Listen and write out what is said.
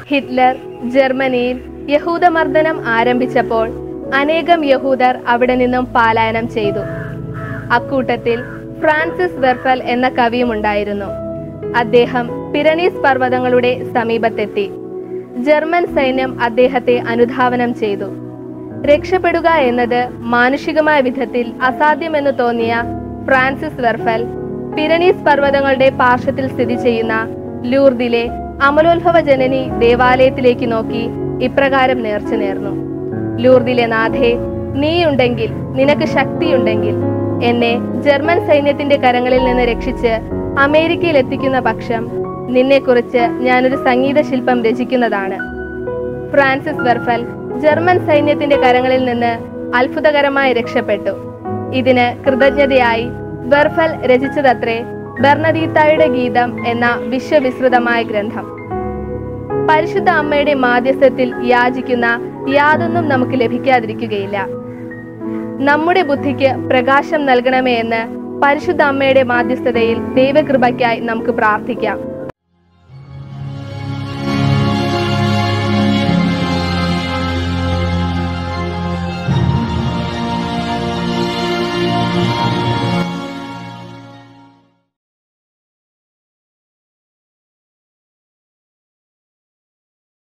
Hitler ജർമ്മനിയിൽ യഹൂദമർദ്ദനം ആരംഭിച്ചപ്പോൾ അനേകം യഹൂദർ അവിടെ നിന്നും പലായനം ചെയ്തു അക്കൂട്ടത്തിൽ ഫ്രാൻസിസ് വെർഫൽ എന്ന കവിയുമുണ്ടായിരുന്നു അദ്ദേഹം പിരണീസ് പർവ്വതങ്ങളുടെ സമീപത്തെത്തി ജർമ്മൻ സൈന്യം അദ്ദേഹത്തെ അനുധാവനം ചെയ്തു രക്ഷപ്പെടുക എന്നത് മാനുഷികമായ വിധത്തിൽ അസാധ്യമെന്ന് തോന്നിയ ഫ്രാൻസിസ് വെർഫൽ പിരണീസ് പർവ്വതങ്ങളുടെ പാർശ്വത്തിൽ സ്ഥിതി ചെയ്യുന്ന ലൂർദിലെ അമലോത്ഭവ ജനനി ദേവാലയത്തിലേക്ക് നോക്കി ഇപ്രകാരം നേർച്ച നേർന്നു ലൂർദിലെ നാഥേ നീയുണ്ടെങ്കിൽ നിനക്ക് ശക്തിയുണ്ടെങ്കിൽ എന്നെ ജർമ്മൻ സൈന്യത്തിന്റെ കരങ്ങളിൽ നിന്ന് രക്ഷിച്ച് അമേരിക്കയിൽ എത്തിക്കുന്ന പക്ഷം നിന്നെക്കുറിച്ച് ഞാനൊരു സംഗീത ശില്പം രചിക്കുന്നതാണ് ഫ്രാൻസിസ് വെർഫൽ ജർമ്മൻ സൈന്യത്തിന്റെ കരങ്ങളിൽ നിന്ന് അത്ഭുതകരമായി രക്ഷപ്പെട്ടു ഇതിന് കൃതജ്ഞതയായി വെർഫൽ രചിച്ചതത്രേ ബർണദീത്തായുടെ ഗീതം എന്ന വിശ്വവിസ്തൃതമായ ഗ്രന്ഥം പരിശുദ്ധ അമ്മയുടെ മാധ്യസ്ഥത്തിൽ യാചിക്കുന്ന യാതൊന്നും നമുക്ക് ലഭിക്കാതിരിക്കുകയില്ല നമ്മുടെ ബുദ്ധിക്ക് പ്രകാശം നൽകണമേ എന്ന് പരിശുദ്ധ അമ്മയുടെ മാധ്യസ്ഥതയിൽ ദൈവകൃപയ്ക്കായി നമുക്ക് പ്രാർത്ഥിക്കാം